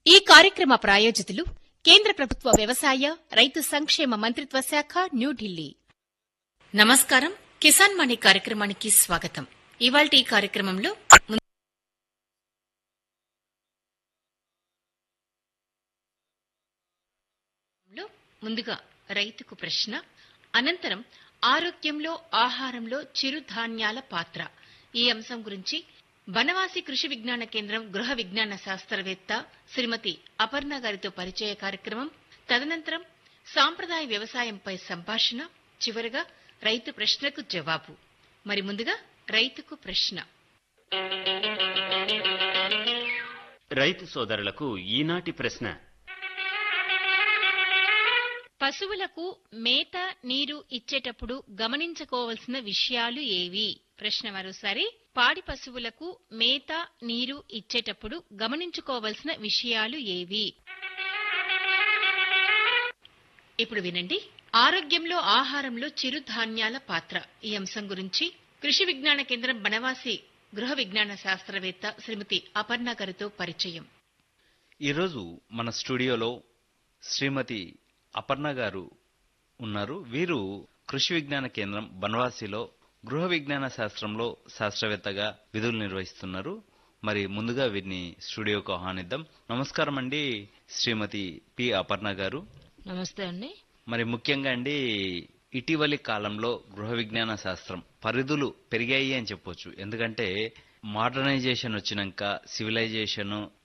ఈ కార్యక్రమ ప్రాయోజితులు కేంద్ర ప్రభుత్వ వ్యవసాయ రైతు సంక్షేమ మంత్రిత్వ శాఖ న్యూఢిల్లీ నమస్కారం కిసాన్ మణి కార్యక్రమానికి స్వాగతం ఇవాల్టి ఈ కార్యక్రమంలో లో ముందుగా రైతుకు ప్రశ్న అనంతరం ఆరోగ్యంలో ఆహారంలో చిరుధాన్యాల పాత్ర ఈ అంశం గురించి బనవాసి కృషి విజ్ఞాన కేంద్రం గృహ విజ్ఞాన శాస్త్రవేత్త శ్రీమతి అపర్ణ గారితో పరిచయ కార్యక్రమం తదనంతరం సాంప్రదాయ వ్యవసాయంపై సంభాషణ చివరగా రైతు ప్రశ్నకు జవాబు మరి ముందుగా రైతుకు ప్రశ్న రైతు సోదరులకు ఈనాటి ప్రశ్న పశువులకు మేత నీరు ఇచ్చేటప్పుడు గమనించుకోవలసిన విషయాలు ఏవి ప్రశ్న మరోసారి పాడి పశువులకు మేత నీరు ఇచ్చేటప్పుడు గమనించుకోవలసిన విషయాలు ఏవి ఇప్పుడు వినండి ఆరోగ్యంలో ఆహారంలో చిరుధాన్యాల పాత్ర ఈ అంశం గురించి కృషి విజ్ఞాన కేంద్రం బనవాసి గృహ విజ్ఞాన శాస్త్రవేత్త శ్రీమతి అపర్ణ గారితో పరిచయం ఈరోజు మన స్టూడియోలో శ్రీమతి అపర్ణ గారు ఉన్నారు వీరు కృషి విజ్ఞాన కేంద్రం బనవాసిలో గృహ విజ్ఞాన శాస్త్రంలో శాస్త్రవేత్తగా విధులు నిర్వహిస్తున్నారు మరి ముందుగా వీరిని స్టూడియోకు ఆహ్వానిద్దాం నమస్కారం అండి శ్రీమతి పి అపర్ణ గారు నమస్తే అండి మరి ముఖ్యంగా అండి ఇటీవలి కాలంలో గృహ విజ్ఞాన శాస్త్రం పరిధులు పెరిగాయి అని చెప్పొచ్చు ఎందుకంటే మోడర్నైజేషన్ వచ్చినాక సివిలైజేషన్